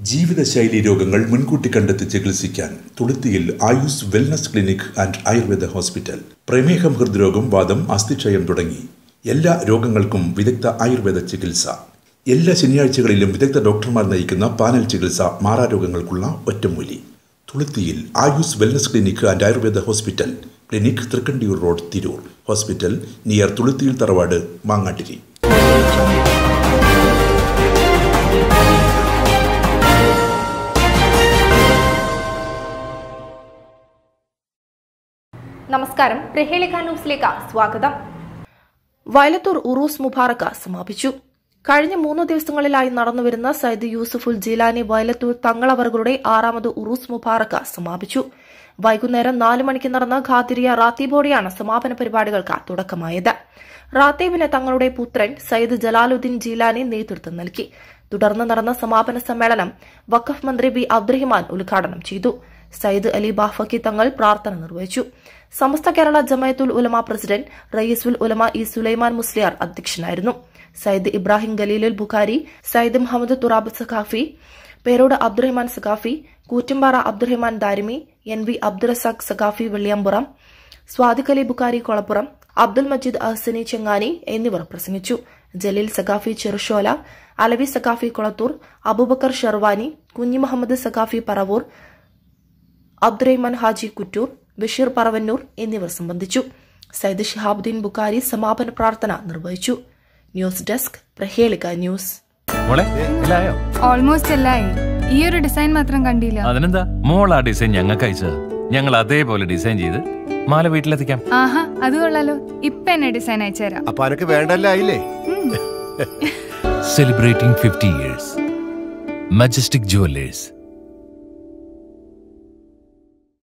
ജീവിതശൈലി രോഗങ്ങൾ മുൻകൂട്ടി കണ്ടെത്തി ചികിത്സിക്കാൻ തുളുത്തിയിൽ Ayus wellness clinic and Ayurveda hospital പ്രമേഹം ഹൃദ്രോഗം വാദം അസ്ഥിക്ഷയം തുടങ്ങി എല്ലാ രോഗങ്ങൾക്കും വിദഗ്ധ ആയുർവേദ ചികിത്സ എല്ലാ ശനിയാഴ്ചകളിലും വിദഗ്ധ ഡോക്ടർമാർ നയിക്കുന്ന പാനൽ ചികിത്സ മാറാരോഗങ്ങൾക്കുള്ള ഒറ്റമൂലി തുളുത്തിയിൽ Ayus wellness clinic and Ayurveda hospital clinic Thrikkandiyur road Tirur hospital near തുളുത്തിയിൽ തറവാട് മാങ്ങാട്ടിരി നമസ്കാരം പ്രഹേളിക ന്യൂസിലേക്ക് സ്വാഗതം വയലത്തൂർ ഉറൂസ് മുബാറക്ക സമാപിച്ചു കഴിഞ്ഞ മൂന്ന് ദിവസങ്ങളിലായി നടന്നുവരുന്ന സയ്യിദ് യൂസുഫുൽ ജീലാനി വയലത്തൂർ തങ്ങളവറുകളുടെ ആറാമത് ഉറൂസ് മുബാറക്ക സമാപിച്ചു വൈകുന്നേരം നാല് മണിക്ക് നടന്ന ഖാതിരിയ റാത്തീബോടെയാണ് സമാപന പരിപാടികൾക്ക് തുടക്കമായത് റാത്തീബിന് തങ്ങളുടെ പുത്രൻ സയ്യിദ് ജലാലുദ്ദീൻ ജീലാനി നേതൃത്വം നൽകി തുടർന്ന് നടന്ന സമാപന സമ്മേളനം വഖഫ് മന്ത്രി ബി അബ്ദുറഹിമാൻ ഉദ്ഘാടനം ചെയ്തു സയ്യിദ് അലി ബാഫക്കി തങ്ങൾ പ്രാർത്ഥന നിർവഹിച്ചു സമസ്ത കേരള ജമയത്തുൽ ഉലമ പ്രസിഡന്റ് റയീസുൽ ഉലമ ഇ സുലൈമാൻ മുസ്ലിയാർ അധ്യക്ഷനായിരുന്നു സയ്യിദ് ഇബ്രാഹിം ഖലീലുൽ ബുഖാരി സയ്യിദ് മുഹമ്മദ് തുറാബ് സഖാഫി പേരോട് അബ്ദുറഹ്മാൻ സഖാഫി കൂറ്റമ്പാറ അബ്ദുറഹ്മാൻ ദാരിമി എൻ വി അബ്ദുറസാഖ് സഖാഫി വെള്ളിയമ്പുറം സ്വാദിഖ് അലി ബുഖാരി കൊളപ്പുറം അബ്ദുൽ മജീദ് അഹ്സനി ചെങ്ങാനി എന്നിവർ പ്രസംഗിച്ചു ജലീൽ സഖാഫി ചെറുഷോല അലവി സഖാഫി കൊളത്തൂർ അബൂബക്കർ ഷെർവാനി കുഞ്ഞി മുഹമ്മദ് സഖാഫി പറവൂർ അബ്ദുറഹ്മാൻ ഹാജി കുറ്റൂർ ബഷീർ പറവന്നൂർ എന്നിവർ സംബന്ധിച്ചു സയ്യിദ് ഷിഹാബുദ്ദീൻ ബുഖാരി സമാപന പ്രാർത്ഥന നിർവഹിച്ചു ന്യൂസ് ഡെസ്ക് പ്രഹേളിക ന്യൂസ് മോളെ എല്ലായോ ഓൾമോസ്റ്റ് എല്ലായി ഈ ഒരു ഡിസൈൻ മാത്രം കണ്ടില്ല അതിനെന്താ മോൾ ആ ഡിസൈൻ ഞങ്ങൾക്ക് അയച്ചത് ഞങ്ങൾ അതേപോലെ ഡിസൈൻ ചെയ്ത് മാല വീട്ടിലെത്തിക്കാം ആഹാ അത് കൊള്ളാലോ ഇപ്പൊ എന്നെ ഡിസൈൻ അയച്ചുതരാം അപ്പൊ അനക്ക് വേണ്ടല്ല ആയില്ലേ celebrating fifty years Majestic jewellers